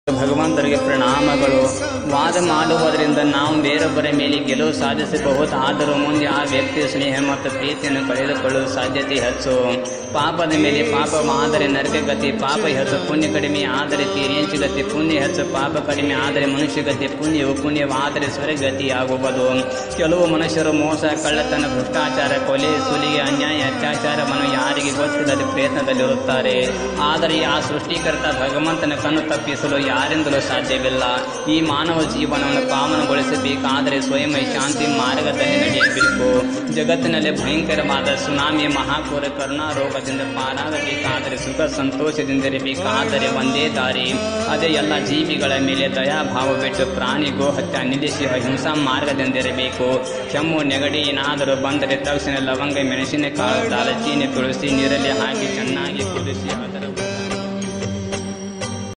ಭಗವಂತರಿಗೆ ಪ್ರಣಾಮಗಳು ವಾದ ಮಾಡುವುದರಿಂದ ನಾವು ಬೇರೊಬ್ಬರ ಮೇಲೆ ಗೆಲುವು ಸಾಧಿಸಬಹುದು ಆದರೂ ಮುಂದೆ ಆ ವ್ಯಕ್ತಿಯ ಸ್ನೇಹ ಮತ್ತು ಪ್ರೀತಿಯನ್ನು ಕಳೆದುಕೊಳ್ಳುವ ಸಾಧ್ಯತೆ ಹೆಚ್ಚು ಪಾಪದ ಮೇಲೆ ಪಾಪವಾದರೆ ನರಕ ಗತಿ ಪಾಪ ಹೆಚ್ಚು ಪುಣ್ಯ ಕಡಿಮೆ ಆದರೆ ತೀರೇಂಚು ಗತಿ ಪುಣ್ಯ ಹೆಚ್ಚು ಪಾಪ ಕಡಿಮೆ ಆದರೆ ಮನುಷ್ಯ ಗತಿ ಪುಣ್ಯವು ಪುಣ್ಯವಾದರೆ ಸ್ವರ್ಗತಿ ಆಗುವುದು ಕೆಲವು ಮನುಷ್ಯರು ಮೋಸ ಕಳ್ಳತನ ಭ್ರಷ್ಟಾಚಾರ ಕೊಲೆ ಸುಲಿಗೆ ಅನ್ಯಾಯ ಅತ್ಯಾಚಾರವನ್ನು ಯಾರಿಗೆ ಗೊತ್ತಿಲ್ಲದ ಪ್ರಯತ್ನದಲ್ಲಿರುತ್ತಾರೆ ಆದರೆ ಆ ಸೃಷ್ಟಿಕರ್ತ ಭಗವಂತನ ಕಣ್ಣು ತಪ್ಪಿಸಲು ಯಾರಿಂದಲೂ ಸಾಧ್ಯವಿಲ್ಲ ಈ ಮಾನವ ಜೀವನವನ್ನು ಪಾವನಗೊಳಿಸಬೇಕಾದರೆ ಸ್ವಯಂ ಶಾಂತಿ ಮಾರ್ಗದಲ್ಲಿ ನಡೆಯಬೇಕು ಜಗತ್ತಿನಲ್ಲಿ ಭಯಂಕರವಾದ ಸುನಾಮಿ ಮಹಾಪೂರ ಕರುಣಾ ರೋಗದಿಂದ ಪಾರಾಗಬೇಕಾದರೆ ಸುಖ ಸಂತೋಷದಿಂದಿರಬೇಕಾದರೆ ಒಂದೇ ದಾರಿ ಅದೇ ಎಲ್ಲ ಜೀವಿಗಳ ಮೇಲೆ ದಯಾಭಾವ ಬಿಟ್ಟು ಪ್ರಾಣಿ ಗೋಹತ್ಯ ನಿಲ್ಲಿಸಿ ಅಹಿಂಸಾ ಮಾರ್ಗದಿಂದಿರಬೇಕು ಕೆಮ್ಮು ನೆಗಡಿ ಏನಾದರೂ ಬಂದರೆ ತಕ್ಷಣ ಲವಂಗ ಮೆಣಸಿನಕಾಳು ದಾಲಚೀನಿ ತುಳಸಿ ನೀರಲ್ಲಿ ಹಾಕಿ ಚೆನ್ನಾಗಿ ಕುದಿಸಿ ಅದರ